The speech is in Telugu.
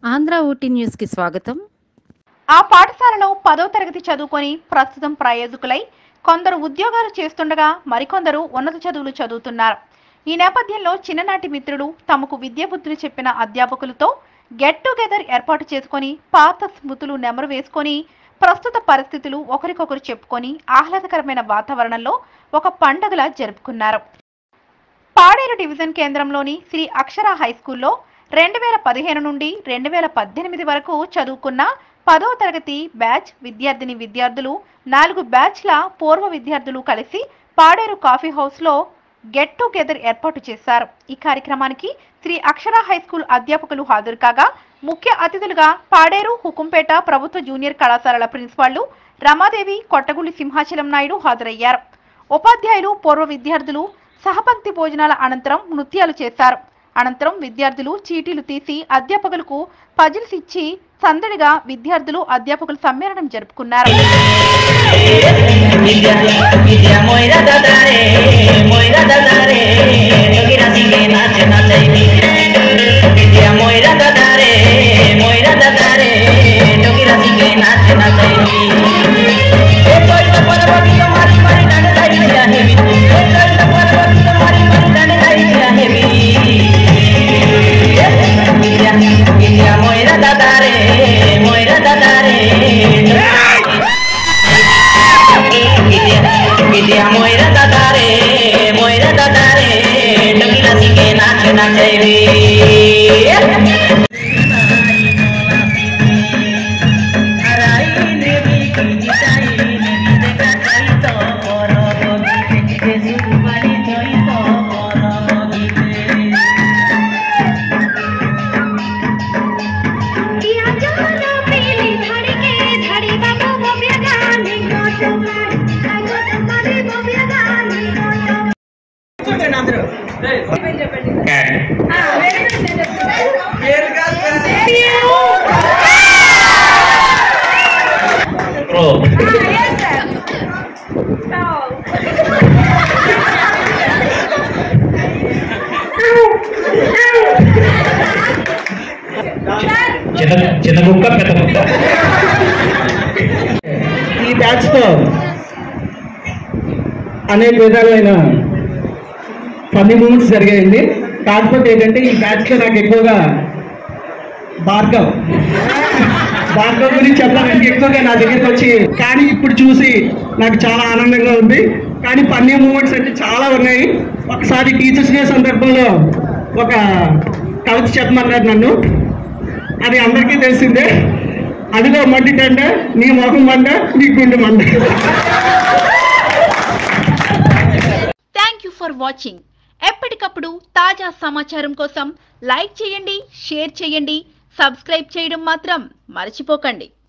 ఆంధ్ర ఊటీ న్యూస్కి స్వాగతం ఆ పాఠశాలలో పదో తరగతి చదువుకొని ప్రస్తుతం ప్రయోజకులై కొందరు ఉద్యోగాలు చేస్తుండగా మరికొందరు ఉన్నత చదువులు చదువుతున్నారు ఈ నేపథ్యంలో చిన్ననాటి మిత్రులు తమకు విద్యాబుద్ధులు చెప్పిన అధ్యాపకులతో గెట్ టుగెదర్ ఏర్పాటు చేసుకొని పాత స్మృతులు నెమరు వేసుకొని ప్రస్తుత పరిస్థితులు ఒకరికొకరు చెప్పుకొని ఆహ్లాదకరమైన వాతావరణంలో ఒక పండగలా జరుపుకున్నారు పాడేరు డివిజన్ కేంద్రంలోని శ్రీ అక్షర హై స్కూల్లో రెండు వేల పదిహేను నుండి రెండు వేల పద్దెనిమిది వరకు చదువుకున్న పదో తరగతి బ్యాచ్ విద్యార్థిని విద్యార్థులు నాలుగు బ్యాచ్ల పూర్వ విద్యార్థులు కలిసి పాడేరు కాఫీ హౌస్లో గెట్ టుగెదర్ ఏర్పాటు చేశారు ఈ కార్యక్రమానికి శ్రీ అక్షర హై స్కూల్ అధ్యాపకులు హాజరు కాగా ముఖ్య అతిథులుగా పాడేరు హుకుంపేట ప్రభుత్వ జూనియర్ కళాశాలల ప్రిన్సిపాళ్లు రమాదేవి కొట్టగులి సింహాచలం నాయుడు హాజరయ్యారు ఉపాధ్యాయులు పూర్వ విద్యార్థులు సహపంక్తి భోజనాల అనంతరం నృత్యాలు చేశారు అనంతరం విద్యార్థులు చీటీలు తీసి అధ్యాపకులకు పజిల్స్ ఇచ్చి సందడిగా విద్యార్థులు అధ్యాపకులు సమ్మేళనం జరుపుకున్నారు Vidya, Vidya Moira Dadare, Moira Dadare, Togira Sige Nache Nache Vidya Moira Dadare, Moira Dadare, Togira Sige Nache Nache Hey, boy, the Parvati, the Mari Mari, Nana Dai Jaya Heavy. Hey, boy, the Parvati, the Mari Mari, Nana Dai Jaya Heavy. Vidya, Vidya Moira Dadare, Moira Dadare, Vidya Moira Dadare, Moira Dadare, Togira Sige Nache Nache किया जाना पीली धड़के धड़ी बाबू बबिया गाने को तुम्हारी आगो तुम्हारी बबिया गाने को तुम्हारी చిన్న చిన్న కుక్క పెద్ద కుక్క ఈ బ్యాచ్తో అనేక విధాలైన ఫన్నీ మూమెంట్స్ జరిగాయండి కాకపోతే ఏంటంటే ఈ బ్యాచ్లో నాకు ఎక్కువగా భార్గవ్ భార్గవ్ గురించి చెప్పడానికి ఎక్కువగా నా దగ్గరికి వచ్చి కానీ ఇప్పుడు చూసి నాకు చాలా ఆనందంగా ఉంది కానీ ఫన్నీ మూమెంట్స్ అంటే చాలా ఉన్నాయి ఒకసారి టీచర్స్ డే సందర్భంలో ఒక కవిత చెప్పమన్నారు నన్ను అది అందరికీ తెలిసిందే అదిగో మండి కండ నీ మొహం మండ నీ గుండె మండ థ్యాంక్ యూ ఫర్ వాచింగ్ ఎప్పటికప్పుడు తాజా సమాచారం కోసం లైక్ చేయండి షేర్ చేయండి సబ్స్క్రైబ్ చేయడం మాత్రం మర్చిపోకండి